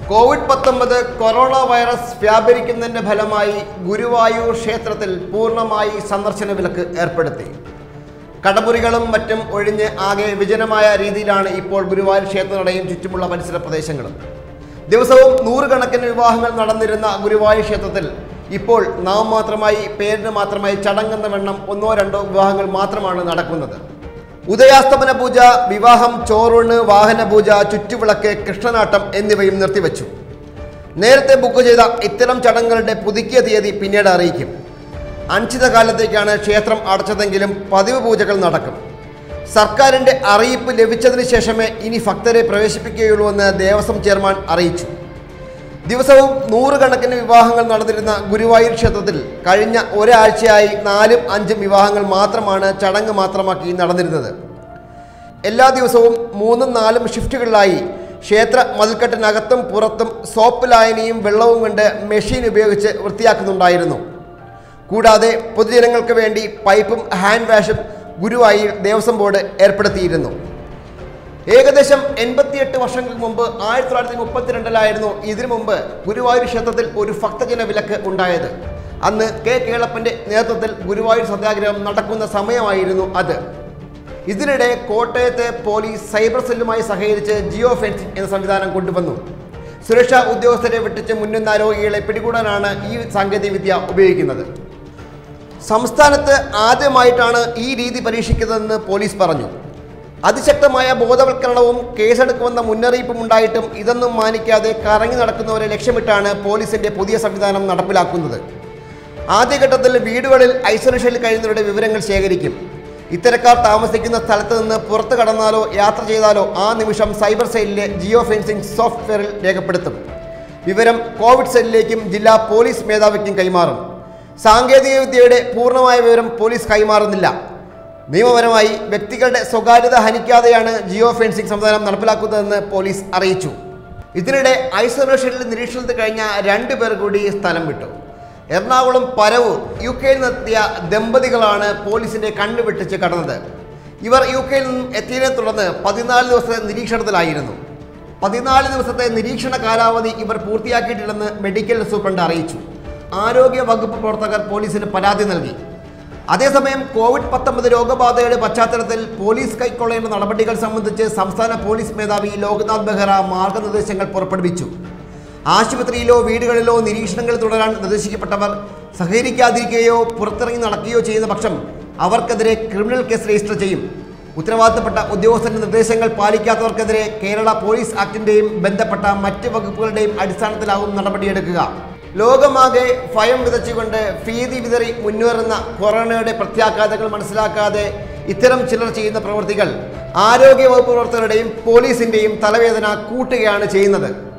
Covid പത്തൊമ്പത് corona virus വ്യാപരിക്കുന്നതിന്റെ ഫലമായി ഗുരുവായൂർ ക്ഷേത്രത്തിൽ പൂർണ്ണമായി സന്ദർശന വിലക്ക് ഏർപ്പെടുത്തി കടമുറികളും മറ്റും ഒഴിഞ്ഞ് ആകെ വിജനമായ രീതിയിലാണ് ഇപ്പോൾ ഗുരുവായൂർ ക്ഷേത്രനടയും ചുറ്റുമുള്ള പരിസര പ്രദേശങ്ങളും ദിവസവും നൂറുകണക്കിന് വിവാഹങ്ങൾ നടന്നിരുന്ന ഗുരുവായൂർ ക്ഷേത്രത്തിൽ ഇപ്പോൾ നാം മാത്രമായി പേരിന് മാത്രമായി ചടങ്ങെന്ന വണ്ണം ഒന്നോ രണ്ടോ വിവാഹങ്ങൾ മാത്രമാണ് നടക്കുന്നത് ഉദയാസ്തമന പൂജ വിവാഹം ചോറൂണ് വാഹന പൂജ ചുറ്റുവിളക്ക് കൃഷ്ണനാട്ടം എന്നിവയും നിർത്തിവെച്ചു നേരത്തെ ബുക്ക് ചെയ്ത ഇത്തരം ചടങ്ങുകളുടെ പുതുക്കിയ തീയതി പിന്നീട് അറിയിക്കും അനിശ്ചിതകാലത്തേക്കാണ് ക്ഷേത്രം അടച്ചതെങ്കിലും പതിവ് പൂജകൾ നടക്കും സർക്കാരിന്റെ അറിയിപ്പ് ലഭിച്ചതിന് ശേഷമേ ഇനി ഭക്തരെ പ്രവേശിപ്പിക്കുകയുള്ളൂ എന്ന് ദേവസ്വം ചെയർമാൻ അറിയിച്ചു ദിവസവും നൂറുകണക്കിന് വിവാഹങ്ങൾ നടന്നിരുന്ന ഗുരുവായൂർ ക്ഷേത്രത്തിൽ കഴിഞ്ഞ ഒരാഴ്ചയായി നാലും അഞ്ചും വിവാഹങ്ങൾ മാത്രമാണ് ചടങ്ങ് മാത്രമാക്കി നടന്നിരുന്നത് എല്ലാ ദിവസവും മൂന്നും നാലും ഷിഫ്റ്റുകളിലായി ക്ഷേത്ര മതിൽക്കെട്ടിനകത്തും പുറത്തും സോപ്പ് ലായനിയും വെള്ളവും കൊണ്ട് മെഷീൻ ഉപയോഗിച്ച് വൃത്തിയാക്കുന്നുണ്ടായിരുന്നു കൂടാതെ പൊതുജനങ്ങൾക്ക് വേണ്ടി പൈപ്പും ഹാൻഡ് വാഷും ഗുരുവായൂർ ദേവസ്വം ബോർഡ് ഏർപ്പെടുത്തിയിരുന്നു ഏകദേശം എൺപത്തിയെട്ട് വർഷങ്ങൾക്ക് മുമ്പ് ആയിരത്തി തൊള്ളായിരത്തി മുപ്പത്തിരണ്ടിലായിരുന്നു ഇതിനു മുമ്പ് ഗുരുവായൂർ ക്ഷേത്രത്തിൽ ഒരു ഭക്തജന വിലക്ക് ഉണ്ടായത് അന്ന് കെ കേളപ്പന്റെ നേതൃത്വത്തിൽ ഗുരുവായൂർ സത്യാഗ്രഹം നടക്കുന്ന സമയമായിരുന്നു അത് ഇതിനിടെ കോട്ടയത്തെ പോലീസ് സൈബർ സെല്ലുമായി സഹകരിച്ച് ജിയോ ഫെൻസിംഗ് എന്ന സംവിധാനം കൊണ്ടുവന്നു സുരക്ഷാ ഉദ്യോഗസ്ഥരെ വെട്ടിച്ച് മുന്നുന്ന രോഗികളെ പിടികൂടാനാണ് ഈ സാങ്കേതികവിദ്യ ഉപയോഗിക്കുന്നത് സംസ്ഥാനത്ത് ആദ്യമായിട്ടാണ് ഈ രീതി പരീക്ഷിക്കുന്നതെന്ന് പോലീസ് പറഞ്ഞു അതിശക്തമായ ബോധവൽക്കരണവും കേസെടുക്കുമെന്ന മുന്നറിയിപ്പും ഉണ്ടായിട്ടും ഇതൊന്നും മാനിക്കാതെ കറങ്ങി നടക്കുന്നവരെ ലക്ഷ്യമിട്ടാണ് പോലീസിന്റെ പുതിയ സംവിധാനം നടപ്പിലാക്കുന്നത് ആദ്യഘട്ടത്തിൽ വീടുകളിൽ ഐസൊലേഷനിൽ കഴിയുന്നവരുടെ വിവരങ്ങൾ ശേഖരിക്കും ഇത്തരക്കാർ താമസിക്കുന്ന സ്ഥലത്ത് നിന്ന് പുറത്തു കടന്നാലോ യാത്ര ചെയ്താലോ ആ നിമിഷം സൈബർ സെല്ലിലെ ജിയോ ഫെൻസിംഗ് സോഫ്റ്റ്വെയറിൽ രേഖപ്പെടുത്തും വിവരം കോവിഡ് സെല്ലിലേക്കും ജില്ലാ പോലീസ് മേധാവിക്കും കൈമാറും സാങ്കേതികവിദ്യയുടെ പൂർണ്ണമായ വിവരം പോലീസ് കൈമാറുന്നില്ല നിയമപരമായി വ്യക്തികളുടെ സ്വകാര്യത ഹനിക്കാതെയാണ് ജിയോ ഫെൻസിംഗ് സംവിധാനം നടപ്പിലാക്കുന്നതെന്ന് പോലീസ് അറിയിച്ചു ഇതിനിടെ ഐസൊലേഷനിൽ നിരീക്ഷണത്തിൽ കഴിഞ്ഞ രണ്ടു പേർ കൂടി സ്ഥലം വിട്ടു എറണാകുളം പരവൂർ യു കെയിൽ നിന്നെത്തിയ ദമ്പതികളാണ് പോലീസിന്റെ കണ്ണു വെട്ടിച്ച് കടന്നത് ഇവർ യു കെയിൽ നിന്നും എത്തിയതിനെ തുടർന്ന് പതിനാല് ദിവസത്തെ നിരീക്ഷണത്തിലായിരുന്നു പതിനാല് ദിവസത്തെ നിരീക്ഷണ കാലാവധി ഇവർ പൂർത്തിയാക്കിയിട്ടില്ലെന്ന് മെഡിക്കൽ സൂപ്രണ്ട് അറിയിച്ചു ആരോഗ്യ വകുപ്പ് പ്രവർത്തകർ പോലീസിന് പരാതി നൽകി അതേസമയം കോവിഡ് പത്തൊമ്പത് രോഗബാധയുടെ പശ്ചാത്തലത്തിൽ പോലീസ് കൈക്കൊള്ളേണ്ട നടപടികൾ സംബന്ധിച്ച് സംസ്ഥാന പോലീസ് മേധാവി ലോക്നാഥ് ബെഹ്റ മാർഗനിർദ്ദേശങ്ങൾ പുറപ്പെടുവിച്ചു ആശുപത്രിയിലോ വീടുകളിലോ നിരീക്ഷണങ്ങൾ തുടരാൻ നിർദ്ദേശിക്കപ്പെട്ടവർ സഹകരിക്കാതിരിക്കുകയോ പുറത്തിറങ്ങി നടക്കുകയോ ചെയ്യുന്ന പക്ഷം അവർക്കെതിരെ ക്രിമിനൽ കേസ് രജിസ്റ്റർ ചെയ്യും ഉത്തരവാദിത്തപ്പെട്ട ഉദ്യോഗസ്ഥരുടെ നിർദ്ദേശങ്ങൾ പാലിക്കാത്തവർക്കെതിരെ കേരള പോലീസ് ആക്ടിന്റെയും ബന്ധപ്പെട്ട മറ്റ് വകുപ്പുകളുടെയും അടിസ്ഥാനത്തിലാവും നടപടിയെടുക്കുക ലോകമാകെ ഭയം വിതച്ചുകൊണ്ട് ഭീതി വിതറി മുന്നേറുന്ന കൊറോണയുടെ പ്രത്യാഘാതങ്ങൾ മനസ്സിലാക്കാതെ ഇത്തരം ചിലർ ചെയ്യുന്ന പ്രവൃത്തികൾ ആരോഗ്യ വകുപ്പ് പ്രവർത്തകരുടെയും പോലീസിന്റെയും തലവേദന കൂട്ടുകയാണ് ചെയ്യുന്നത്